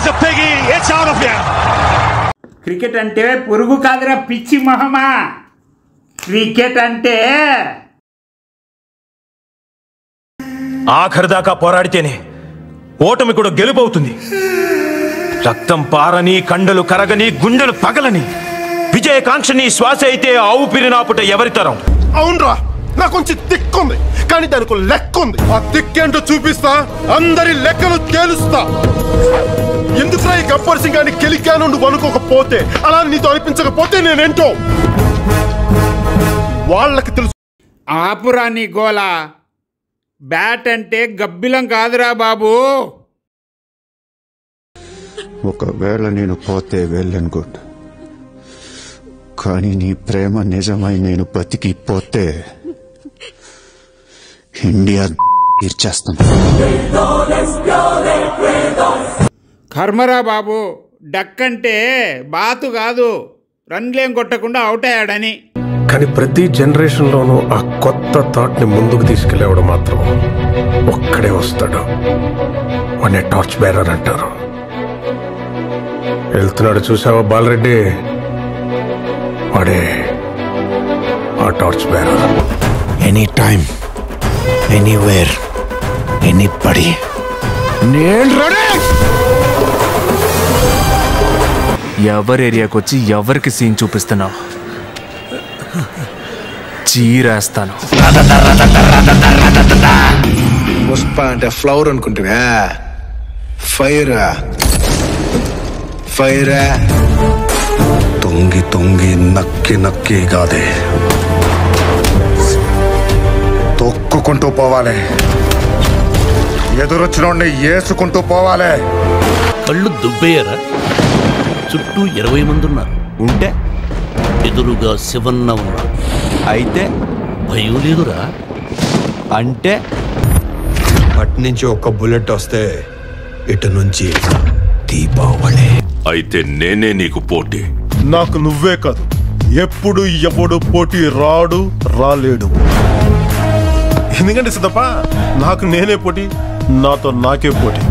There's a piggy. It's out of here. Cricket అంటే పురుగు కాదురా పిచ్చి మొహమా క్రికెట్ అంటే ఆఖరి దాకా పోరాడితేనే ఓటమి కూడా గెలుపవుతుంది రక్తం పారని కండలు కరగని గుండెలు పగలని విజయకాంక్షని శ్వాస అయితే ఆవు పిరినాపుట ఎవరి తరం అవునరా నాకు కొంచెం దిక్కుంది కానీ దానికి ఒక లెక్క ఉంది ఆ దిక్కేంటో చూపిస్తా అందరి లెక్కలు తేలుస్తా ఎందుకురా ఈ గబ్బర్ సింగ్ గాని గెలికాను నువ్వు అనుకోకపోతే అలా నీతో అనిపించకపోతే నేనేంటో వాళ్ళకి తెలుసు ఆపురా నీ గోల బ్యాట్ అంటే గబ్బిలం కాదురా బాబు ఒకవేళ నేను పోతే వెళ్ళను గుడ్ కానీ నీ ప్రేమ నిజమై నేను బతికి పోతే ఇండియా తీర్చేస్తాను కర్మరా బాబు డక్ అంటే బాతు కాదు రన్లేం కొట్టకుండా అవుట్ అయ్యాడని కానీ ప్రతి జనరేషన్లోనూ ఆ కొత్త థాట్ని ముందుకు తీసుకెళ్ళేవాడు మాత్రం ఒక్కడే వస్తాడు వాడిని టార్చ్ బేరర్ అంటారు వెళ్తున్నాడు చూసావా బాలరెడ్డి వాడే ఆ torch bearer any time anywhere anybody నేను రెడీ ఎవరి ఏరియాకి వచ్చి ఎవరికి సీన్ చూపిస్తున్నావు చీరేస్తాను పుష్ప అంటే ఫ్లవర్ అనుకుంటున్నా ఫైర్ ఫైర్ తొంగి తొంగి నక్కి నక్కి కాదే తొక్కుకుంటూ పోవాలి ఎదురొచ్చినోడిని ఏసుకుంటూ పోవాలి కళ్ళు దుబ్బేయరా చుట్టూ ఇరవై మంది ఉన్నారు ఉంటే ఎదురుగా శివన్న ఉన్నారు అయితే భయం లేదురా అంటే అట్నుంచి ఒక బుల్లెట్ వస్తే ఇటు నుంచి దీపావళి అయితే నేనే నీకు పోటీ నాకు నువ్వే కాదు ఎప్పుడు ఎవడు పోటీ రాడు రాలేడు ఎందుకంటే సిద్ధప్ప నాకు నేనే పోటీ నాతో నాకే పోటీ